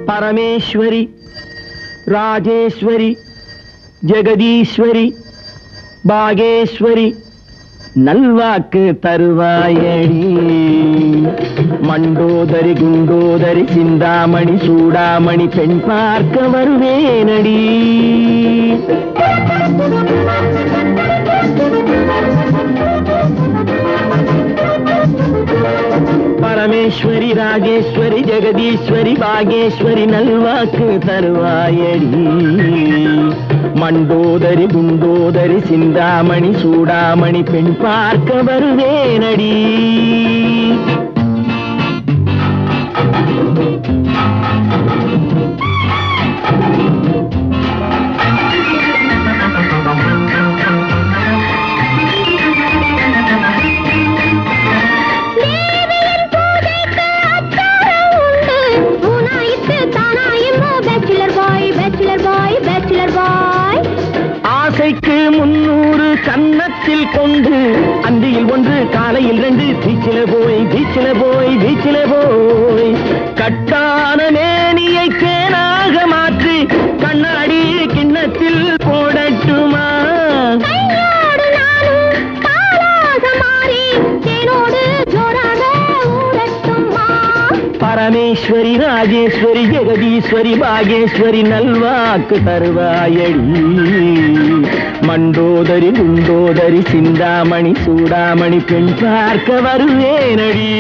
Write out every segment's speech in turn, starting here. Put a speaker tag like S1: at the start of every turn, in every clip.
S1: பரமேஸ்வரி ராஜேஸ்வரி ஜெகதீஸ்வரி பாகேஸ்வரி நல்வாக்கு தருவாயடி மண்டோதரி குண்டோதரி சிந்தாமணி சூடாமணி பெண் பார்க்க வருவேனடி பரமேஸ்வரி ராஜேஸ்வரி ஜெகதீஸ்வரி பாகேஸ்வரி நல்வாக்கு தருவாயடி மண்டோதரி குண்டோதரி சிந்தாமணி சூடாமணி பெண் பார்க்க வருவேனடி
S2: தேவியின் பூஜைக்கு அச்சாரம் உண்டு மூணாயிரத்து தானாயும் bachelor boy bachelor boy bachelor boy
S1: ஆசைக்கு முன்னூறு கன்னத்தில் கொண்டு அந்தியில் ஒன்று காலையில் ரெண்டு பீச்சில போய் பீச்சில போய் பீச்சில போய் கட்டான மேனியை தேனாக மாற்றி கண்ணாடி கிண்ணத்தில் போடட்டுமா
S2: கையோடு நானும் காலாக மாறி தேனோடு ஜோராக ஊரட்டுமா
S1: பரமேஸ்வரி ராஜேஸ்வரி ஜெகதீஸ்வரி பாகேஸ்வரி நல்வாக்கு தருவாயடி மண்டோதரி குண்டோதரி சிந்தாமணி சூடாமணி பெண் பார்க்க வருவேனடி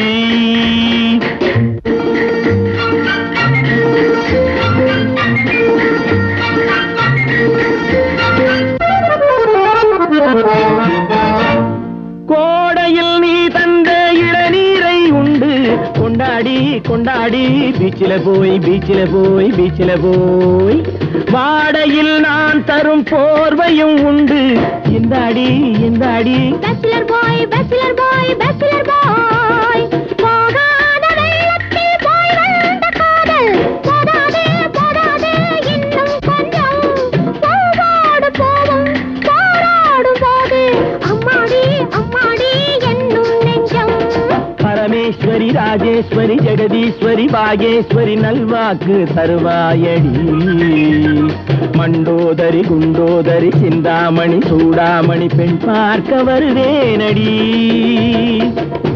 S1: கோடையில் நீ தந்த இளநீரை உண்டு கொண்டாடி கொண்டாடி பீச்சில போய் பீச்சில போய் பீச்சில போய் வாடையில் நான் தரும் போர்வையும் உண்டு இந்தாடி இந்தாடி
S2: bachelor boy bachelor boy bachelor boy போகாத வெள்ளத்தில் போய் வந்த காதல் போதாதே போதாதே இன்னும் கொஞ்சம் போவோடு போவோம் போராடும் போது அம்மாடி அம்மாடி என்னும் நெஞ்சம்
S1: பரமேஸ்வரி ராஜேஸ்வரி ஜெகதீஸ்வரி பாகேஸ்வரி நல்வாக்கு தருவாயடி மண்டோதரி குண்டோதரி சிந்தாமணி சூடாமணி பெண் பார்க்க வருவேனடி